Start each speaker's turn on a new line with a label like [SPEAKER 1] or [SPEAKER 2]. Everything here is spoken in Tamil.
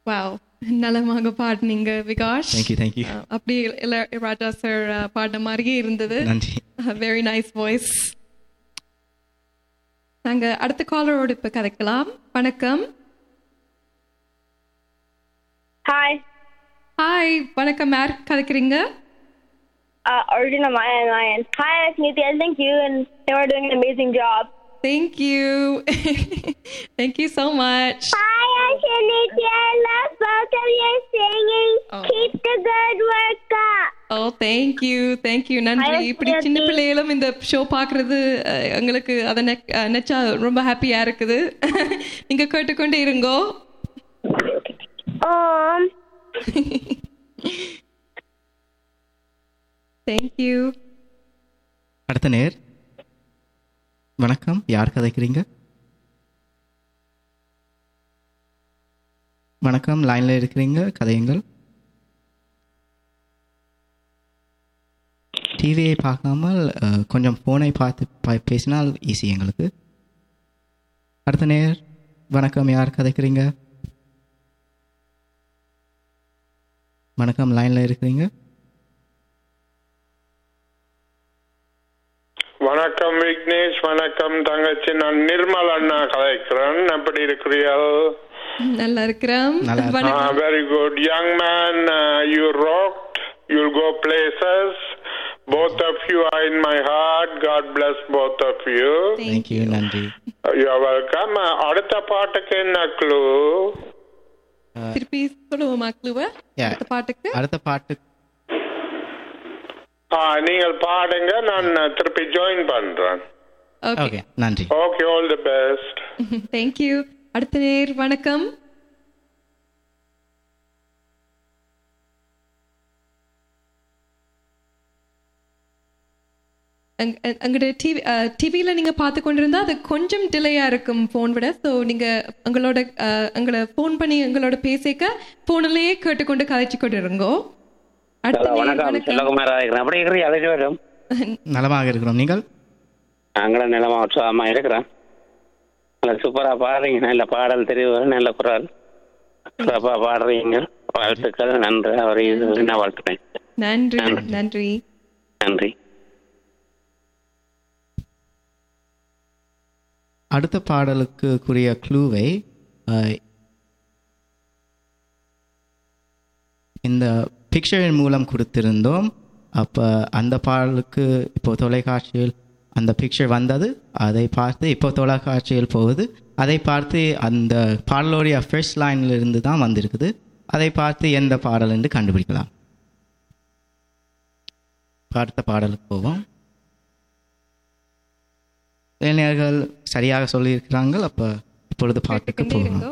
[SPEAKER 1] வாவ் நலமாக பாடினீங்க விகாஷ்
[SPEAKER 2] தேங்க்யூ தேங்க்யூ
[SPEAKER 1] அஹ், அப்படி இளைய ராஜா சார் பாடின மாதிரியே இருந்தது
[SPEAKER 2] நன்றி
[SPEAKER 1] வெரி நைஸ் வாய்ஸ் நாங்க அடுத்த காலரோட இப்ப கதைக்கலாம் வணக்கம்
[SPEAKER 3] Hi,
[SPEAKER 1] ஹாய் வணக்கம் யார் கதைக்கிறீங்க
[SPEAKER 3] uh, Arjuna Maya and Ryan. Hi, Nithya. Thank you, and they were doing an amazing job.
[SPEAKER 1] Thank you thank you so much
[SPEAKER 3] Hi, Nithya. I love both of your singing.
[SPEAKER 1] Oh.
[SPEAKER 3] Keep the good work up.
[SPEAKER 1] Oh thank you thank you நன்றி
[SPEAKER 3] Hi,
[SPEAKER 1] இப்படி சின்ன
[SPEAKER 3] Priyati.
[SPEAKER 1] பிள்ளைகளும் இந்த ஷோ பார்க்கறது அஹ், எங்களுக்கு அதை நெ- அஹ், நினைச்சா ரொம்ப ஹாப்பியா இருக்குது நீங்க கேட்டுக்கொண்டே இருங்கோ
[SPEAKER 3] Um,
[SPEAKER 1] தேங்க் யூ
[SPEAKER 2] அடுத்த நேர் வணக்கம் யார் கதைக்கிறீங்க வணக்கம் லைனில் இருக்கிறீங்க கதையுங்கள் டிவியை பார்க்காமல் அஹ், கொஞ்சம் ஃபோனை பார்த்து பா- பேசினால் ஈஸி எங்களுக்கு அடுத்த நேர் வணக்கம் யார் கதைக்கிறீங்க வணக்கம் லைனில் இருக்கிறீங்க
[SPEAKER 4] வணக்கம் விக்னேஷ் வணக்கம் தங்கச்சி நான் நிர்மல் அண்ணா கதைக்கிறேன் எப்படி இருக்கிறீர்கள்
[SPEAKER 1] நல்லா இருக்கிறோம்
[SPEAKER 2] நல்லா இருக்கேன்.
[SPEAKER 1] வணக்கம்
[SPEAKER 4] very good young man you rocked you go places both of you are in my heart god bless both of you
[SPEAKER 2] thank you நன்றி
[SPEAKER 4] you are welcome Uh, அடுத்த பாட்டுக்கு என்ன க்ளூ
[SPEAKER 1] திருப்பி சொல்லுவோமா க்ளூவ
[SPEAKER 2] Yeah.
[SPEAKER 1] அடுத்த பாட்டுக்கு
[SPEAKER 2] அடுத்த பாட்டு
[SPEAKER 4] நீங்கள் பாடுங்க நான் uh, திருப்பி ஜாயின் பண்றேன்
[SPEAKER 1] ஓகே
[SPEAKER 2] ஓகே நன்றி
[SPEAKER 4] okay all the best
[SPEAKER 1] thank you அடுத்த நேர் வணக்கம் அங்க- அங்க- அங்கட டிவி டிவியில் நீங்கள் பார்த்து கொண்டிருந்தா அது கொஞ்சம் டிலேயாக இருக்கும் ஃபோன் விட ஸோ நீங்கள் உங்களோட அஹ், எங்களை ஃபோன் பண்ணி எங்களோட பேசிக்க ஃபோனிலேயே கேட்டுக்கொண்டு கதைச்சு கொண்டு இருங்கோ அடுத்த
[SPEAKER 5] ஹலோ
[SPEAKER 1] நேர்
[SPEAKER 5] வணக்கம்
[SPEAKER 1] வணக்கம்
[SPEAKER 5] செல்லகுமாரா இருக்கிறேன் அப்படி இருக்கிறீங்க அழைச்சி வரும்
[SPEAKER 2] நலமாக இருக்கிறோம் நீங்கள்
[SPEAKER 5] நாங்களும் நிலமா உற்சாகமா இருக்கிறேன் நல்ல சூப்பரா பாடுறீங்க நல்ல பாடல் தெரிவு நல்ல குரல் சிறப்பா பாடுறீங்க வாழ்த்துக்கள் நன்றி அவர் இது நான் வாழ்த்துறேன்
[SPEAKER 1] நன்றி
[SPEAKER 5] நன்றி.
[SPEAKER 1] நன்றி
[SPEAKER 5] நன்றி
[SPEAKER 2] அடுத்த பாடலுக்குரிய க்ளூவை அஹ், இந்த பிக்சரின் மூலம் கொடுத்திருந்தோம் அப்போ அந்த பாடலுக்கு இப்போ தொலைக்காட்சியில் அந்த பிக்சர் வந்தது அதை பார்த்து இப்போ தொலைக்காட்சியில் போகுது அதை பார்த்து அந்த பாடலோடைய ஃபர்ஸ்ட் லைன்ல இருந்து தான் வந்திருக்குது அதை பார்த்து எந்த பாடல் என்று கண்டுபிடிக்கலாம் இப்ப அடுத்த பாடலுக்கு போவோம் இளைஞர்கள் சரியாக சொல்லியிருக்கிறாங்க அப்போ இப்பொழுது பாட்டுக்கு
[SPEAKER 1] கேட்டுக்கொண்டே
[SPEAKER 2] போகணும்
[SPEAKER 1] இருங்கோ